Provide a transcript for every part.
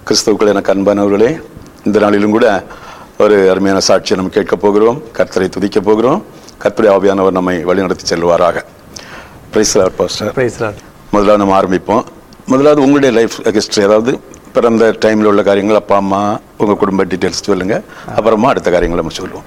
கிறிஸ்துவுக்குள் எனக்கு அன்பானவர்களே இந்த நாளிலும் கூட ஒரு அருமையான சாட்சியை நம்ம கேட்க போகிறோம் கர்த்தரை துதிக்க போகிறோம் கர்த்தரை ஆவியானவர் நம்மை வழிநடத்தி செல்வாராக பிரைஸ் பாஸ்டர் பிரைஸ் லார்ட் முதலாவது நம்ம ஆரம்பிப்போம் முதலாவது உங்களுடைய லைஃப் ஹிஸ்டரி அதாவது பிறந்த டைமில் உள்ள காரியங்கள் அப்பா அம்மா உங்கள் குடும்ப டீட்டெயில்ஸ் சொல்லுங்க அப்புறமா அடுத்த காரியங்களை நம்ம சொல்லுவோம்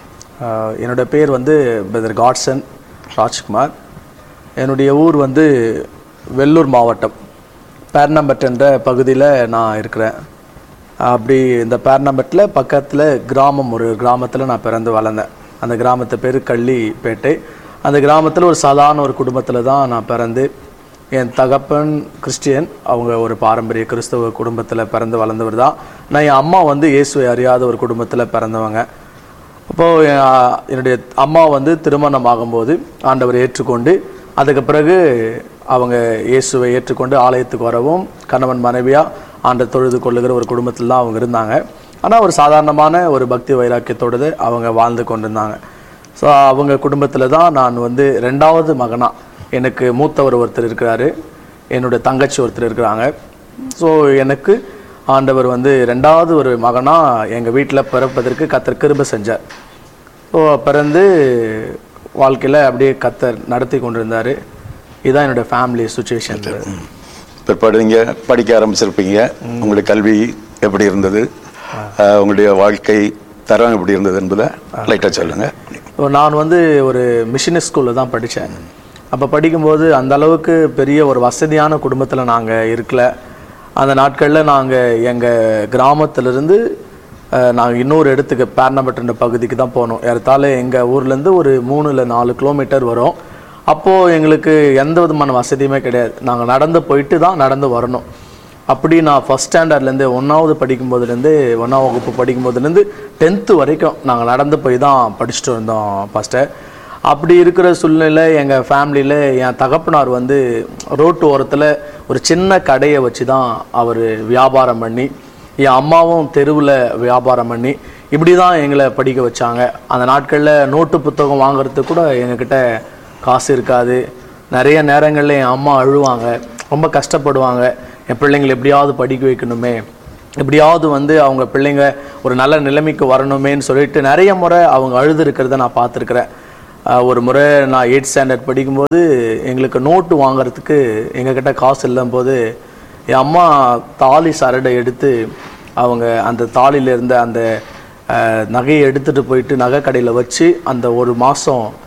ஆஹ் என்னோட பேர் வந்து பிரதர் காட்சன் ராஜ்குமார் என்னுடைய ஊர் வந்து வெள்ளூர் மாவட்டம் பேர்னம்பட் என்ற பகுதியில் நான் இருக்கிறேன் அப்படி இந்த பேர்னம்பட்டில் பக்கத்தில் கிராமம் ஒரு கிராமத்தில் நான் பிறந்து வளர்ந்தேன் அந்த கிராமத்து பேர் கள்ளிப்பேட்டை அந்த கிராமத்தில் ஒரு சாதாரண ஒரு குடும்பத்தில் தான் நான் பிறந்து என் தகப்பன் கிறிஸ்டியன் அவங்க ஒரு பாரம்பரிய கிறிஸ்தவ குடும்பத்தில் பிறந்து வளர்ந்தவர் தான் நான் என் அம்மா வந்து இயேசுவை அறியாத ஒரு குடும்பத்தில் பிறந்தவங்க அப்போது என்னுடைய அம்மா வந்து திருமணம் ஆகும்போது ஆண்டவர் ஏற்றுக்கொண்டு அதுக்கு பிறகு அவங்க இயேசுவை ஏற்றுக்கொண்டு ஆலயத்துக்கு வரவும் கணவன் மனைவியாக ஆண்டை தொழுது கொள்ளுகிற ஒரு குடும்பத்தில் தான் அவங்க இருந்தாங்க ஆனால் ஒரு சாதாரணமான ஒரு பக்தி வைராக்கியத்தோடு அவங்க வாழ்ந்து கொண்டிருந்தாங்க ஸோ அவங்க குடும்பத்தில் தான் நான் வந்து ரெண்டாவது மகனாக எனக்கு மூத்தவர் ஒருத்தர் இருக்கிறாரு என்னுடைய தங்கச்சி ஒருத்தர் இருக்கிறாங்க ஸோ எனக்கு ஆண்டவர் வந்து ரெண்டாவது ஒரு மகனாக எங்கள் வீட்டில் பிறப்பதற்கு கத்தர் கிருபை செஞ்சார் ஸோ பிறந்து வாழ்க்கையில் அப்படியே கத்தர் நடத்தி கொண்டிருந்தார் இதுதான் என்னோட ஃபேமிலி சுச்சுவேஷன் பிற்பாடு நீங்கள் படிக்க ஆரம்பிச்சிருப்பீங்க உங்களுடைய கல்வி எப்படி இருந்தது அஹ், உங்களுடைய வாழ்க்கை தரம் எப்படி இருந்தது என்பதை லைட்டாக சொல்லுங்க இப்போ நான் வந்து ஒரு மிஷினரி ஸ்கூலில் தான் படித்தேன் அப்போ படிக்கும்போது அந்த அளவுக்கு பெரிய ஒரு வசதியான குடும்பத்தில் நாங்கள் இருக்கல அந்த நாட்களில் நாங்கள் எங்கள் கிராமத்திலிருந்து நாங்கள் இன்னொரு இடத்துக்கு பேர்னம்பட்டுன்ற பகுதிக்கு தான் போனோம் ஏறத்தாழ எங்கள் ஊர்லேருந்து ஒரு மூணு இல்லை நாலு கிலோமீட்டர் வரும் அப்போது எங்களுக்கு எந்த விதமான வசதியுமே கிடையாது நாங்கள் நடந்து போயிட்டு தான் நடந்து வரணும் அப்படி நான் ஃபஸ்ட் ஸ்டாண்டர்ட்லேருந்து ஒன்றாவது படிக்கும்போதுலேருந்து ஒன்றாம் வகுப்பு படிக்கும்போதுலேருந்து டென்த்து வரைக்கும் நாங்கள் நடந்து போய் தான் படிச்சுட்டு வந்தோம் ஃபஸ்ட்டு அப்படி இருக்கிற சூழ்நிலை எங்கள் ஃபேமிலியில் என் தகப்பனார் வந்து ரோட்டு ஓரத்தில் ஒரு சின்ன கடையை வச்சு தான் அவர் வியாபாரம் பண்ணி என் அம்மாவும் தெருவில் வியாபாரம் பண்ணி இப்படி தான் எங்களை படிக்க வச்சாங்க அந்த நாட்களில் நோட்டு புத்தகம் வாங்குறதுக்கு கூட எங்ககிட்ட காசு இருக்காது நிறைய நேரங்களில் என் அம்மா அழுவாங்க ரொம்ப கஷ்டப்படுவாங்க என் பிள்ளைங்களை எப்படியாவது படிக்க வைக்கணுமே எப்படியாவது வந்து அவங்க பிள்ளைங்க ஒரு நல்ல நிலைமைக்கு வரணுமேன்னு சொல்லிட்டு நிறைய முறை அவங்க அழுது இருக்கிறத நான் பார்த்துருக்குறேன் ஆஹ் ஒரு முறை நான் எயிட் ஸ்டாண்டர்ட் படிக்கும்போது எங்களுக்கு நோட்டு வாங்குறதுக்கு எங்ககிட்ட காசு இல்லாம போது என் அம்மா தாலி சரடை எடுத்து அவங்க அந்த தாலியில் இருந்த அந்த ஆஹ், நகையை எடுத்துகிட்டு போயிட்டு நகை கடையில் வச்சு அந்த ஒரு மாதம்